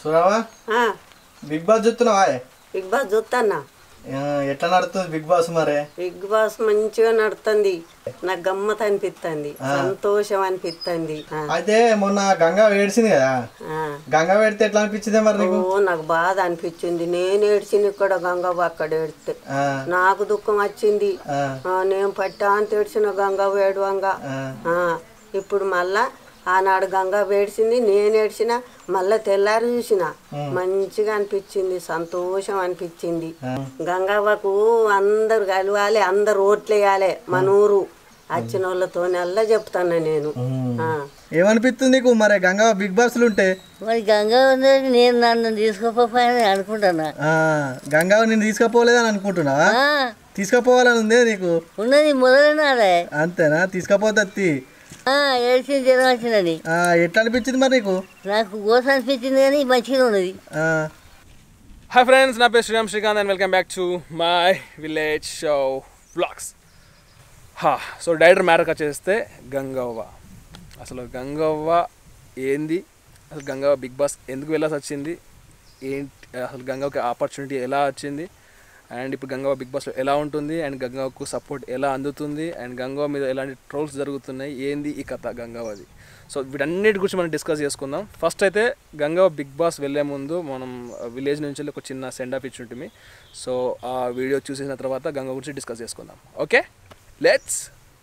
చూడవా ఆ, Bigg Boss చూస్తున్నావా బిగ్ బాస్ చూస్తానా ఆ, ఎట్లా నడుస్తుంది బిగ్ బాస్ మరే బిగ్ బాస్ మంచిగా నడుతుంది నాకు గమ్మత్ అనిపిస్తుంది సంతోషం అనిపిస్తుంది ఆ, అయితే మొన్న గంగా వేడిసింది కదా ఆ. గంగా వేడితే ఎట్లా అనిపించింది మరి నీకు ఓ నాకు బాధ అనిపించింది నేను ఏడ్చింది ఇక్కడ గంగవ్వ అక్కడ ఏడితే ఆ, నాకు దుఃఖం వచ్చింది ఆ, ఆ, నేను పట్టా అని తెడిచిన గంగ వేడువంగా ఆ. ఆ, ఇప్పుడు మళ్ళా ఆనాడు గంగ వేడిచింది నేను ఏడ్చిన మళ్ళా తెల్లారి చూసిన మంచిగా అనిపించింది సంతోషం అనిపించింది గంగవ్వకు అందరు కలవాలి అందరు ఓట్లు వేయాలి మన ఊరు వచ్చిన వాళ్ళతోనల్లా చెప్తాను నేను ఆ. ఏమనిపిస్తుంది నీకు మరి గంగా బిగ్ బాస్లు ఉంటే మరి గంగా ఉన్నది నేను నన్ను తీసుకుపోయి అనుకుంటున్నా ఆ, గంగా నేను తీసుకుపోలేదని అనుకుంటున్నావా ఆ, తీసుకుపోవాలని ఉంది నీకు ఉన్నది మొదలైనాడే అంతేనా తీసుకపోతుంది ఏడ్చిన జ్వరం వచ్చినది ఎట్లా అనిపించింది మరి నీకు నాకు గోస అనిపించింది కానీ మంచిగా ఉన్నది ఆ, హాయ్ ఫ్రెండ్స్ నా పేరు Sriram Srikanth and welcome back to my village show vlogs హా సో డైరెక్టర్ మ్యాటర్ వచ్చేస్తే గంగవ్వ అసలు గంగవ్వ ఏంది అసలు గంగవ్వ బిగ్ బాస్ ఎందుకు వెళ్ళాల్సి వచ్చింది ఏంటి అసలు గంగవ్వకి ఆపర్చునిటీ ఎలా వచ్చింది అండ్ ఇప్పుడు గంగవ్వ బిగ్ బాస్లో ఎలా ఉంటుంది అండ్ గంగవ్వకు సపోర్ట్ ఎలా అందుతుంది అండ్ గంగవ్వ మీద ఎలాంటి ట్రోల్స్ జరుగుతున్నాయి ఏంది ఈ కథ గంగవ్వది సో వీటన్నిటి గురించి మనం డిస్కస్ చేసుకుందాం ఫస్ట్ అయితే గంగవ్వ బిగ్ బాస్ వెళ్ళే ముందు మనం విలేజ్ నుంచి వెళ్ళి ఒక చిన్న సెండ్ ఆఫ్ ఇచ్చి ఉంటుంది సో ఆ వీడియో చూసిన తర్వాత గంగ గురించి డిస్కస్ చేసుకుందాం ఓకే లెట్స్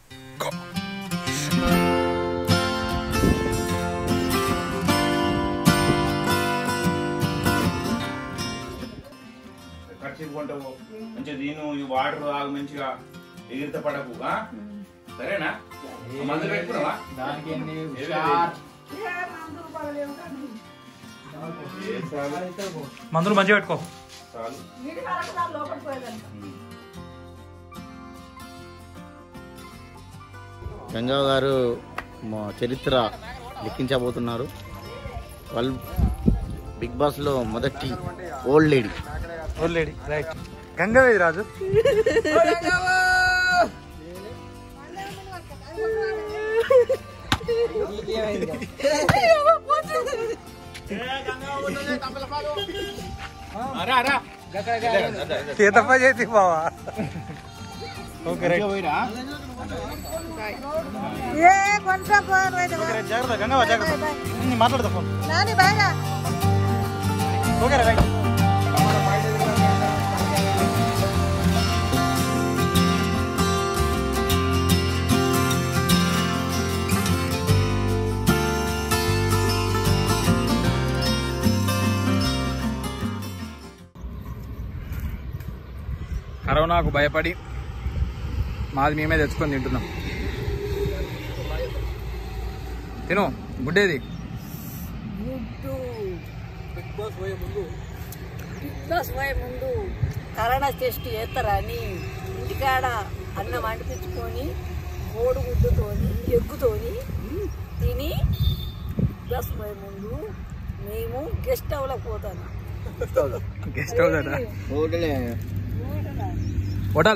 ఖర్చు కొంటావు మంచిగా దీను ఈ వాటర్ తాగు మంచిగా ఎగిరిత పడకు ఆ? సరేనా ఆ మందులు పెట్టుకున్నావా మందులు మంచిగా పెట్టుకో చాలు గంగా గారు మా చరిత్ర లెక్కించబోతున్నారు వాళ్ళు బిగ్ బాస్లో మొదటి old lady old lady right గంగవేది రాజు చేతప్ప చేతి బావా ఓకే రైట్ జాగ్రత్త గంగవా జాగ్రత్త ఉమ్, మాట్లాడతా ఫోన్ ఓకే రైట్ కరోనాకు భయపడి మాది మేమే తెచ్చుకొని తింటున్నాం తిను గుడ్డేది బిగ్ బాస్ పోయే ముందు కరోనా టెస్ట్ చేస్తారా అని ఇంటికాడ అన్నం అంటిపించుకొని కోడిగుడ్డుతోని ఎగ్గుతోని తిని బిగ్ బాస్ పోయే ముందు మేము గెస్ట్ హౌస్లోకి పోతాను గెస్ట్ హౌస్ అట హోటల్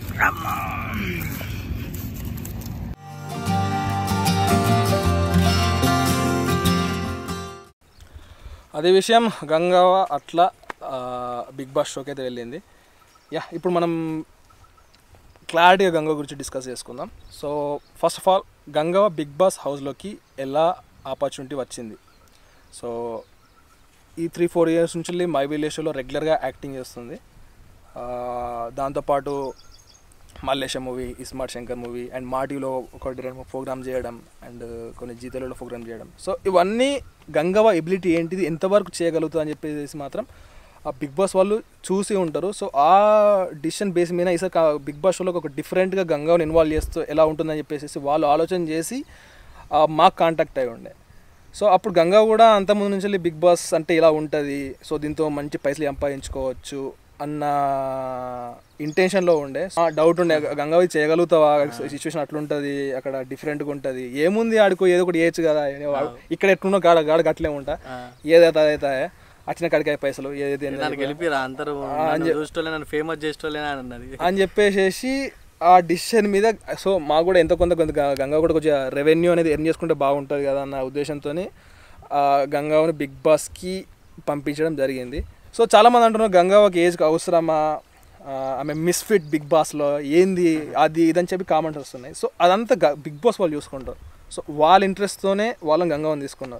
అదే విషయం గంగవ్వ అట్లా ఆ, బిగ్ బాస్ షోకి అయితే వెళ్ళింది యా ఇప్పుడు మనం క్లారిటీగా గంగ గురించి డిస్కస్ చేసుకుందాం so first of all Gangavva Bigg Boss హౌస్లోకి ఎలా ఆపర్చునిటీ వచ్చింది సో ఈ త్రీ ఫోర్ ఇయర్స్ నుంచి మై విలేజ్ షోలో రెగ్యులర్గా యాక్టింగ్ చేస్తుంది ఆ, దాంతోపాటు Mallesha movie iSmart Shankar movie and మాటీలో ఒకటి రెండు ప్రోగ్రామ్ చేయడం అండ్ కొన్ని జీతాలలో ప్రోగ్రామ్ చేయడం సో ఇవన్నీ గంగవ ఎబిలిటీ ఏంటిది ఎంతవరకు చేయగలుగుతుంది అని చెప్పేసి మాత్రం ఆ బిగ్ బాస్ వాళ్ళు చూసి ఉంటారు సో ఆ డిసిషన్ బేస్ మీద ఈసారి బిగ్ బాస్ షోలో ఒక డిఫరెంట్గా గంగవని ఇన్వాల్వ్ చేస్తూ ఎలా ఉంటుందని చెప్పేసి వాళ్ళు ఆలోచన చేసి ఆ, మాకు కాంటాక్ట్ అయి ఉండే సో అప్పుడు గంగా కూడా అంతకుముందు నుంచి వెళ్ళి బిగ్ బాస్ అంటే ఇలా ఉంటుంది సో దీంతో మంచి పైసలు సంపాదించుకోవచ్చు అన్న ఇంటెన్షన్లో ఉండే ఆ డౌట్ ఉండే గంగావి చేయగలుగుతావా సిచ్యువేషన్ అట్లుంటుంది అక్కడ డిఫరెంట్గా ఉంటుంది ఏముంది ఆడుకో ఏదో ఒకటి చేయొచ్చు కదా వాడు ఇక్కడ ఎట్లున్నో గాడ గాడ గట్లే ఉంటా ఏదైతే అదైతే వచ్చిన కాడికి అయ్యే పైసలు ఏదైతే నాకు గెలిపిరా అందరూ నన్ను చూసేటోళ్ళే నన్ను ఫేమస్ చేసేటోళ్ళే అని అన్నది అని చెప్పేసేసి ఆ డిసిషన్ మీద సో మాకు కూడా ఎంతో కొంత కొంత గ- గంగా కూడా కొంచెం రెవెన్యూ అనేది ఎర్న్ చేసుకుంటే బాగుంటుంది కదా అన్న ఉద్దేశంతో గంగాని బిగ్ బాస్కి పంపించడం జరిగింది సో చాలామంది అంటున్నారు గంగావకి ఏజ్కి అవసరమా ఆ, ఆమె మిస్ఫిట్ బిగ్ బాస్లో ఏంది అది ఇదని చెప్పి కామెంట్స్ వస్తున్నాయి సో అదంతా గ- బిగ్ బాస్ వాళ్ళు చూసుకుంటారు సో వాళ్ళ ఇంట్రెస్ట్తోనే వాళ్ళని గంగవ్వని తీసుకున్నారు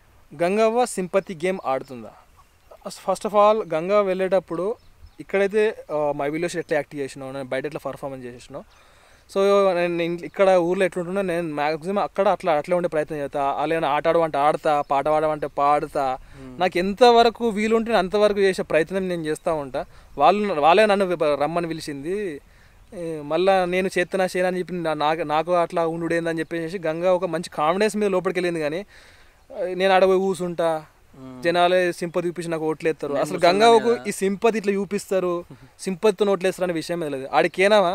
గంగవ్వ సింపతి గేమ్ ఆడుతుందా ఫస్ట్ ఆఫ్ ఆల్ గంగా వెళ్ళేటప్పుడు ఇక్కడైతే మై విలేజ్ ఎట్లా యాక్ట్ చేసినావు నేను బయట ఎట్లా పర్ఫార్మెన్స్ చేసినావు సో నేను ఇన్- ఇక్కడ ఊర్లో ఎట్లుంటున్నా నేను మ్యాక్సిమం అక్కడ అట్లా అట్లా ఉండే ప్రయత్నం చేస్తా అలాగే ఆట ఆడమంటే ఆడతా పాట పాడమంటే పాడుతా నాకు ఎంతవరకు వీలుంటే నేను అంతవరకు చేసే ప్రయత్నం నేను చేస్తూ ఉంటా వాళ్ళు వాళ్ళే నన్ను వి- రమ్మని పిలిచింది ఏ, మళ్ళా నేను చేస్తున్నా చేయను అని చెప్పి నా- నాకు నాకు అట్లా ఉండుడేందని చెప్పేసి గంగా ఒక మంచి కాన్ఫిడెన్స్ మీద లోపలికి వెళ్ళింది కానీ ఆ, నేను ఆడపోయి కూసుంటా జనాలే సింపతి చూపించి నాకు ఓట్లేస్తారు అసలు గంగాకు ఈ సింపతి ఇట్లా చూపిస్తారు సింపతితో ఓట్లేస్తారు అనే విషయం లేదు ఆడికేనావా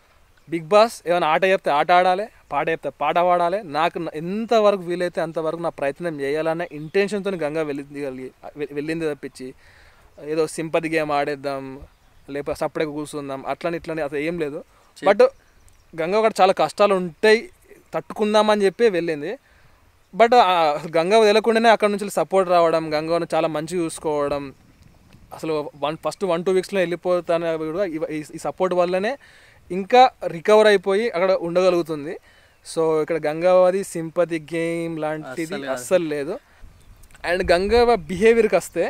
బిగ్ బాస్ ఏమైనా ఆట చెప్తే ఆట ఆడాలి పాట చెప్తే పాట పాడాలి నాకు న- ఎంతవరకు వీలైతే అంతవరకు నా ప్రయత్నం చేయాలన్న ఇంటెన్షన్తో గంగా వెళ్ళింది కలిగి- వె- వెళ్ళింది తప్పించి ఏదో సింపతి గేమ్ ఆడేద్దాం లేకపోతే సపరేట్గా కూర్చుందాం అట్లని ఇట్లని అసలు ఏం లేదు బట్ గంగా కూడా చాలా కష్టాలు ఉంటాయి తట్టుకుందామని చెప్పి వెళ్ళింది బట్ ఆ గంగా వదలకుండానే అక్కడ నుంచి సపోర్ట్ రావడం గంగను చాలా మంచిగా చూసుకోవడం అసలు వన్ ఫస్ట్ వన్ టూ వీక్స్లో వెళ్ళిపోతాను కూడా ఇవ- ఈ- ఈ సపోర్ట్ వల్లనే ఇంకా రికవర్ అయిపోయి అక్కడ ఉండగలుగుతుంది సో ఇక్కడ గంగావది సింపతి గేమ్ లాంటిది అస్సలు లేదు అండ్ గంగావ బిహేవియర్కి వస్తే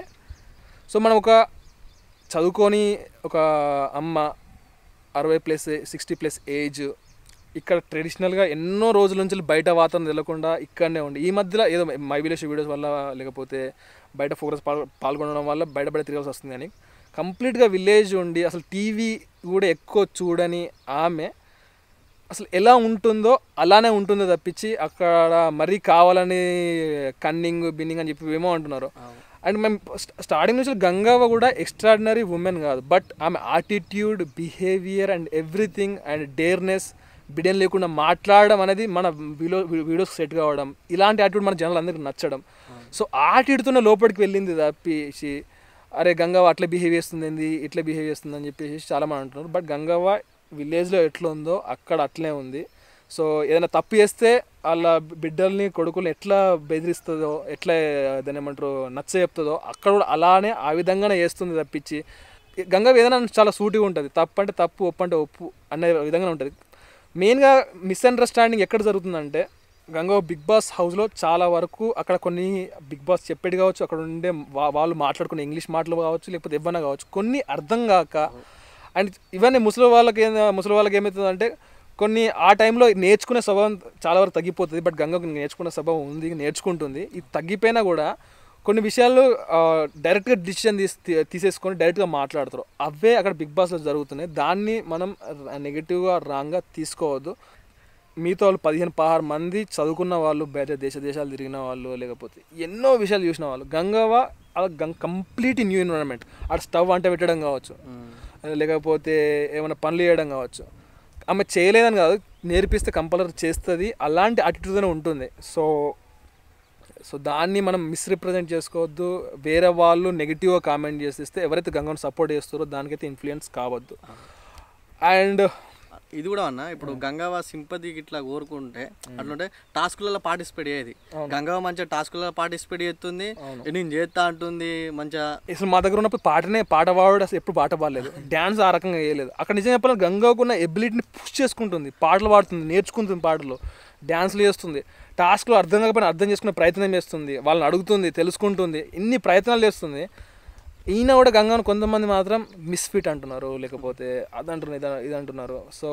సో మనం ఒక చదువుకొని ఒక అమ్మ అరవై ప్లస్ సిక్స్టీ ప్లస్ ఏజ్ ఇక్కడ ట్రెడిషనల్గా ఎన్నో రోజుల నుంచి బయట వాతావరణం తెలియకుండా ఇక్కడనే ఉండి ఈ మధ్యలో ఏదో మై విలేజ్ వీడియోస్ వల్ల లేకపోతే బయట ఫోకస్ పాల్గొనడం వల్ల బయట బయట తిరగాల్సి వస్తుంది కానీ కంప్లీట్గా విలేజ్ ఉండి అసలు టీవీ కూడా ఎక్కువ చూడని ఆమె అసలు ఎలా ఉంటుందో అలానే ఉంటుందో తప్పించి అక్కడ మరీ కావాలని కన్నింగ్ బిన్నింగ్ అని చెప్పి ఏమో అంటున్నారు అండ్ మేము స్టార్టింగ్ నుంచి గంగావ కూడా ఎక్స్ట్రాడినరీ ఉమెన్ కాదు బట్ ఆమె attitude behaviour and everything and డేర్నెస్ బిడెన్ లేకుండా మాట్లాడడం అనేది మన వీడియో వీడియోస్ సెట్ కావడం ఇలాంటి యాటిట్యూడ్ మన జనాలు అందరికి నచ్చడం సో ఆటిట్యూడ్తోనే లోపలికి వెళ్ళింది తప్పించి అరే గంగవ్వ అట్లా బిహేవ్ చేస్తుంది ఏంది ఇట్లా బిహేవ్ చేస్తుంది అని చెప్పేసి చాలా మంది అంటున్నారు బట్ గంగవ్వ విలేజ్లో ఎట్లా ఉందో అక్కడ అట్లే ఉంది సో ఏదైనా తప్పు చేస్తే వాళ్ళ బిడ్డల్ని కొడుకుల్ని ఎట్లా బెదిరిస్తుందో ఎట్లా దాన్ని ఏమంటారు నచ్చ చెప్తుందో అక్కడ కూడా అలానే ఆ విధంగానే చేస్తుంది తప్పించి గంగ ఏదైనా చాలా సూటిగా ఉంటుంది తప్పు అంటే తప్పు ఒప్పు అంటే ఒప్పు అనే విధంగా ఉంటుంది మెయిన్గా మిస్అండర్స్టాండింగ్ ఎక్కడ జరుగుతుందంటే గంగో బిగ్ బాస్ హౌస్లో చాలా వరకు అక్కడ కొన్ని బిగ్ బాస్ చెప్పేది కావచ్చు అక్కడ ఉండే వా- వాళ్ళు మాట్లాడుకునే ఇంగ్లీష్ మాటలు కావచ్చు లేకపోతే ఏమన్నా కావచ్చు కొన్ని అర్థం కాక అండ్ ఇవన్నీ ముసలి వాళ్ళకి ఏం ముసలి వాళ్ళకి ఏమవుతుందంటే కొన్ని ఆ టైంలో నేర్చుకునే స్వభావం చాలా వరకు తగ్గిపోతుంది బట్ గంగకు నేర్చుకునే స్వభావం ఉంది నేర్చుకుంటుంది ఇది తగ్గిపోయినా కూడా కొన్ని విషయాలు ఆ, డైరెక్ట్గా డిసిషన్ తీసి తీ- తీసేసుకొని డైరెక్ట్గా మాట్లాడతారు అవే అక్కడ బిగ్ బాస్లో జరుగుతున్నాయి దాన్ని మనం నెగిటివ్గా రాంగ్గా తీసుకోవద్దు మీతో వాళ్ళు పదిహేను పదహారు మంది చదువుకున్న వాళ్ళు బయట దేశ దేశాలు తిరిగిన వాళ్ళు లేకపోతే ఎన్నో విషయాలు చూసిన వాళ్ళు Gangavva Ganga complete new environment అక్కడ స్టవ్ అంట పెట్టడం కావచ్చు లేకపోతే ఏమైనా పనులు చేయడం కావచ్చు ఆమె చేయలేదని కాదు నేర్పిస్తే కంపల్సరీ చేస్తుంది అలాంటి అటిట్యూడ్తోనే ఉంటుంది సో సో దాన్ని మనం మిస్రిప్రజెంట్ చేసుకోవద్దు వేరే వాళ్ళు నెగిటివ్గా కామెంట్ చేసేస్తే ఎవరైతే గంగను సపోర్ట్ చేస్తారో దానికైతే ఇన్ఫ్లుయెన్స్ కావద్దు అండ్ ఇది కూడా అన్న ఇప్పుడు గంగావ సింపతికి ఇట్లా కోరుకుంటే అట్లుంటే టాస్కులలో పార్టిసిపేట్ అయ్యేది గంగావ మంచిగా టాస్కులలో పార్టిసిపేట్ చేస్తుంది నేను చేస్తా అంటుంది మంచిగా అసలు మా దగ్గర ఉన్నప్పుడు పాటనే పాట పాడు అసలు ఎప్పుడు పాట పాడలేదు డ్యాన్స్ ఆ రకంగా వేయలేదు అక్కడ నిజం చెప్పాలంటే గంగాకు ఉన్న ఎబిలిటీని పుష్ చేసుకుంటుంది పాటలు పాడుతుంది నేర్చుకుంటుంది పాటలు డ్యాన్స్లు చేస్తుంది టాస్క్లు అర్థం కాకపోయినా అర్థం చేసుకునే ప్రయత్నం చేస్తుంది వాళ్ళని అడుగుతుంది తెలుసుకుంటుంది ఇన్ని ప్రయత్నాలు చేస్తుంది ఈయన కూడా గంగాను కొంతమంది మాత్రం మిస్ఫిట్ అంటున్నారు లేకపోతే అది అంటున్నారు ఇది ఇది అంటున్నారు సో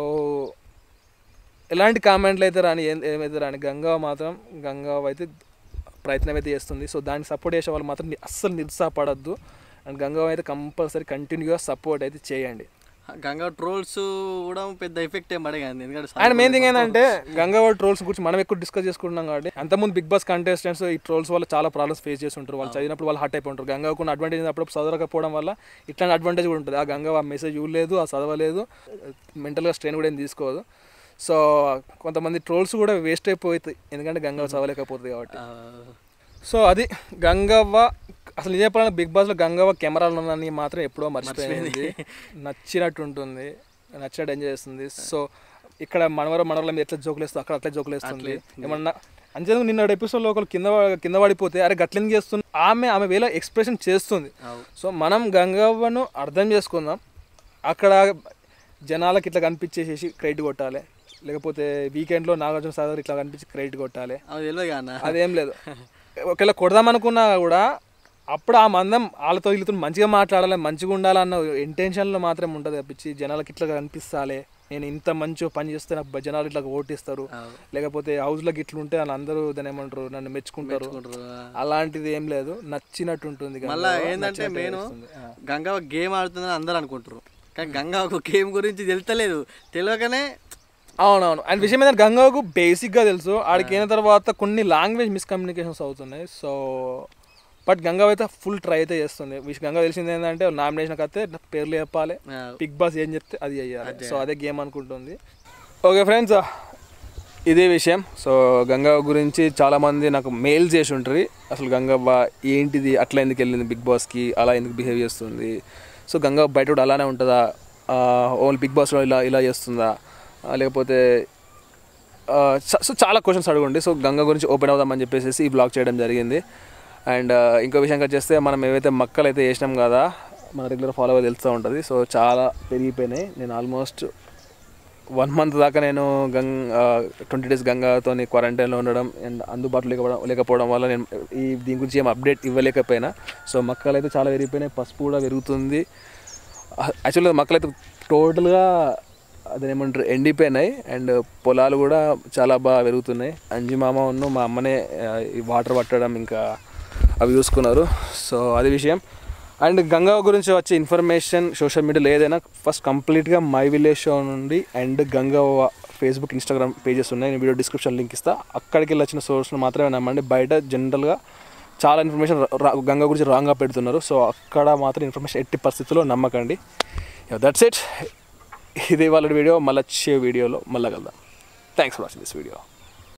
ఎలాంటి కామెంట్లు అయితే రాని ఏం- ఏమైతే రాని గంగా మాత్రం గంగా అయితే ప్రయత్నం అయితే చేస్తుంది సో దానికి సపోర్ట్ చేసే వాళ్ళు మాత్రం ని- అస్సలు నిరుత్సాహపడద్దు అండ్ గంగా అయితే కంపల్సరీ కంటిన్యూగా సపోర్ట్ అయితే చేయండి గంగా ట్రోల్స్ కూడా పెద్ద ఎఫెక్ట్ ఏం పడే కానీ ఎందుకంటే అండ్ మెయిన్ థింగ్ ఏంటంటే గంగావాడ ట్రోల్స్ గురించి మనం ఎక్కువ డిస్కస్ చేసుకుంటున్నాం కాబట్టి అంతకుముందు బిగ్ బాస్ కంటెస్టెంట్స్ ఈ ట్రోల్స్ వల్ల చాలా ప్రాబ్లమ్స్ ఫేస్ చేసి ఉంటారు వాళ్ళు చదివినప్పుడు వాళ్ళు హట్ అయిపోయి ఉంటారు గంగాకు ఉన్న అడ్వాంటేజ్ అప్పుడు చదవకపోవడం వల్ల ఇట్లాంటి అడ్వాంటేజ్ కూడా ఉంటుంది ఆ గంగా ఆ మెసేజ్ చూడలేదు ఆ చదవలేదు మెంటల్గా స్ట్రెయిన్ కూడా ఏం తీసుకోదు సో కొంతమంది ట్రోల్స్ కూడా వేస్ట్ అయిపోతాయి ఎందుకంటే గంగా చదవలేకపోతుంది కాబట్టి సో అది గంగవ్వ అసలు నిజం చెప్పాలంటే బిగ్ బాస్లో గంగవ్వ కెమెరాలు ఉన్నని మాత్రం ఎప్పుడో మర్చిపోయింది నచ్చినట్టు ఉంటుంది నచ్చినట్టు ఎంజాయ్ చేస్తుంది సో ఇక్కడ మనవరం మనవరం ఎట్లా జోకులు వేస్తుంది అక్కడ అట్లా జోకులు వేస్తుంది ఏమన్నా అంతేందుకు నిన్న ఎపిసోడ్లో ఒకరు కింద ప- కింద పడిపోతే అరే గట్లని చేస్తుంది ఆమె ఆమె వేలో ఎక్స్ప్రెషన్ చేస్తుంది సో మనం గంగవ్వను అర్థం చేసుకుందాం అక్కడ జనాలకి ఇట్లా కనిపించేసేసి క్రెడిట్ కొట్టాలి లేకపోతే వీకెండ్లో నాగార్జున సాగర్ ఇట్లా కనిపించి క్రెడిట్ కొట్టాలి అది తెలియదు కదా అన్న అదేం లేదు ఒకవేళ కొడదాం అనుకున్నా కూడా అప్పుడు ఆ మందం వాళ్ళతో వీళ్ళతో మంచిగా మాట్లాడాలి మంచిగా ఉండాలన్న ఇంటెన్షన్లో మాత్రం ఉంటుంది తప్పించి జనాలకి ఇట్లా కనిపిస్తాలే నేను ఇంత మంచిగా పని చేస్తే నాకు బ- జనాలు ఇట్లా ఓటిస్తారు లేకపోతే హౌస్లోకి ఇట్లా ఉంటే వాళ్ళు అందరూ దాని ఏమంటారు నన్ను మెచ్చుకుంటారు అలాంటిది ఏం లేదు నచ్చినట్టు ఉంటుంది గంగవ్వ, మళ్ళా ఏంటంటే నచ్చినట్టు నేను చేస్తుంది. ఆ. గంగా గేమ్ ఆడుతుందని అందరు అనుకుంటారు కానీ గంగా ఒక గేమ్ గురించి తెలుస్తలేదు తెలియకనే అవునవును అండ్ విషయం ఏంటంటే గంగాకు బేసిక్గా తెలుసు ఆడికి అయిన తర్వాత కొన్ని లాంగ్వేజ్ మిస్కమ్యూనికేషన్స్ అవుతున్నాయి సో బట్ గంగా అయితే ఫుల్ ట్రై అయితే చేస్తుంది విష్ గంగా తెలిసింది ఏంటంటే నామినేషన్కి అయితే పేర్లు చెప్పాలి బిగ్ బాస్ ఏం చెప్తే అది చెయ్యాలి సో అదే గేమ్ అనుకుంటుంది ఓకే ఫ్రెండ్స్ ఇదే విషయం సో గంగా గురించి చాలామంది నాకు మెయిల్ చేసి ఉంటారు అసలు గంగవ్వ ఏంటిది అట్లా ఎందుకు వెళ్ళింది బిగ్ బాస్కి అలా ఎందుకు బిహేవ్ చేస్తుంది సో గంగా బయట కూడా అలానే ఉంటుందా ఓన్లీ బిగ్ బాస్లో ఇలా ఇలా చేస్తుందా ఆ, లేకపోతే ఆ, చ- సో చాలా క్వశ్చన్స్ అడగండి సో గంగా గురించి ఓపెన్ అవుదామని చెప్పేసి ఈ బ్లాగ్ చేయడం జరిగింది అండ్ ఇంకో విషయం వచ్చేస్తే మనం ఏవైతే మక్కలు అయితే వేసినాం కదా మన రెగ్యులర్ ఫాలో తెలుస్తూ ఉంటుంది సో చాలా పెరిగిపోయినాయి నేను ఆల్మోస్ట్ వన్ మంత్ దాకా నేను గంగ్ ట్వంటీ డేస్ గంగాతో క్వారంటైన్లో ఉండడం అండ్ అందుబాటులో లేకపోవడం లేకపోవడం వల్ల నేను ఈ దీని గురించి ఏం అప్డేట్ ఇవ్వలేకపోయినా సో మక్కలు అయితే చాలా పెరిగిపోయినాయి పసుపు కూడా పెరుగుతుంది యాక్చువల్గా మక్కలు అయితే టోటల్గా అదే ఏమంటారు ఎండిపోయినాయి అండ్ పొలాలు కూడా చాలా బాగా పెరుగుతున్నాయి అంజి మామ ఉన్ను మా అమ్మనే ఆ, ఈ వాటర్ పట్టడం ఇంకా అవి చూసుకున్నారు సో అది విషయం అండ్ గంగా గురించి వచ్చే ఇన్ఫర్మేషన్ సోషల్ మీడియాలో ఏదైనా ఫస్ట్ కంప్లీట్గా మై విలేజ్ షో నుండి and Ganga Facebook Instagram pages ఉన్నాయి నేను వీడియో డిస్క్రిప్షన్ లింక్ ఇస్తా అక్కడికి వెళ్ళి వచ్చిన సోర్స్ను మాత్రమే నమ్మండి బయట జనరల్గా చాలా ఇన్ఫర్మేషన్ గంగా గురించి రాంగ్గా పెడుతున్నారు సో అక్కడ మాత్రం ఇన్ఫర్మేషన్ ఎట్టి పరిస్థితుల్లో నమ్మకండి దట్స్ ఇట్ ఇది వాళ్ళ వీడియో మళ్ళీ వచ్చే వీడియోలో మళ్ళీ కలుద్దాం thanks for watching this video